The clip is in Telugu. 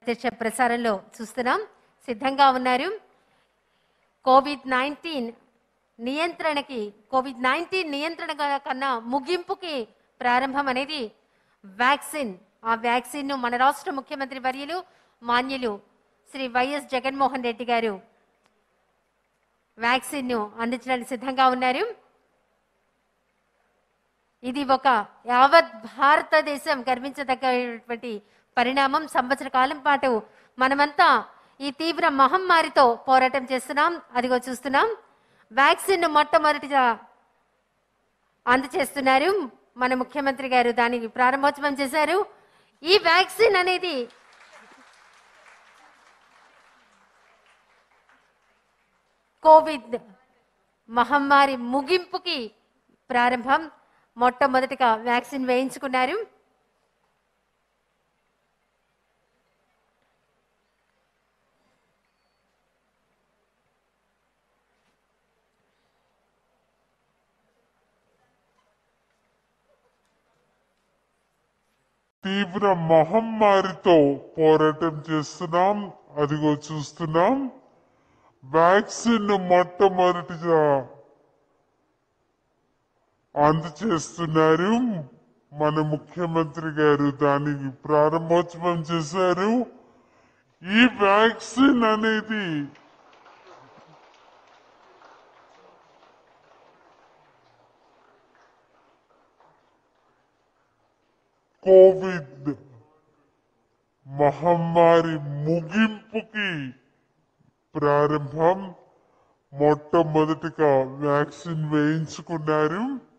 ప్రత్యక్ష ప్రసారంలో చూస్తున్నాం సిద్ధంగా ఉన్నారు కోవిడ్ నైన్టీన్ నియంత్రణకి కోవిడ్ నైన్టీన్ నియంత్రణ కన్నా ముగింపుకి ప్రారంభం అనేది వ్యాక్సిన్ ఆ వ్యాక్సిన్ ను మన రాష్ట్ర ముఖ్యమంత్రి వర్యులు మాన్యులు శ్రీ వైఎస్ జగన్మోహన్ రెడ్డి గారు వ్యాక్సిన్ ను అందించడానికి సిద్ధంగా ఉన్నారు ఇది ఒక యావత్ భారతదేశం గర్వించదగ్గటువంటి పరిణామం సంవత్సర కాలం పాటు మనమంతా ఈ తీవ్ర మహమ్మారితో పోరాటం చేస్తున్నాం అదిగో చూస్తున్నాం వ్యాక్సిన్ ను మొట్టమొదటిగా అందచేస్తున్నారు మన ముఖ్యమంత్రి గారు దానికి ప్రారంభోత్సవం చేశారు ఈ వ్యాక్సిన్ అనేది కోవిడ్ మహమ్మారి ముగింపుకి ప్రారంభం మొట్టమొదటిగా వ్యాక్సిన్ వేయించుకున్నారు తీవ్ర మహమ్మారితో పోరాటం చేస్తున్నాం అదిగో చూస్తున్నాం వ్యాక్సిన్ మొట్టమొదటిగా అందచేస్తున్నారు మన ముఖ్యమంత్రి గారు దానికి ప్రారంభోత్సవం చేశారు ఈ వ్యాక్సిన్ అనేది కోవిడ్ మహమ్మారి ముగింపుకి ప్రారంభం మొట్టమొదటిగా వ్యాక్సిన్ వేయించుకున్నారు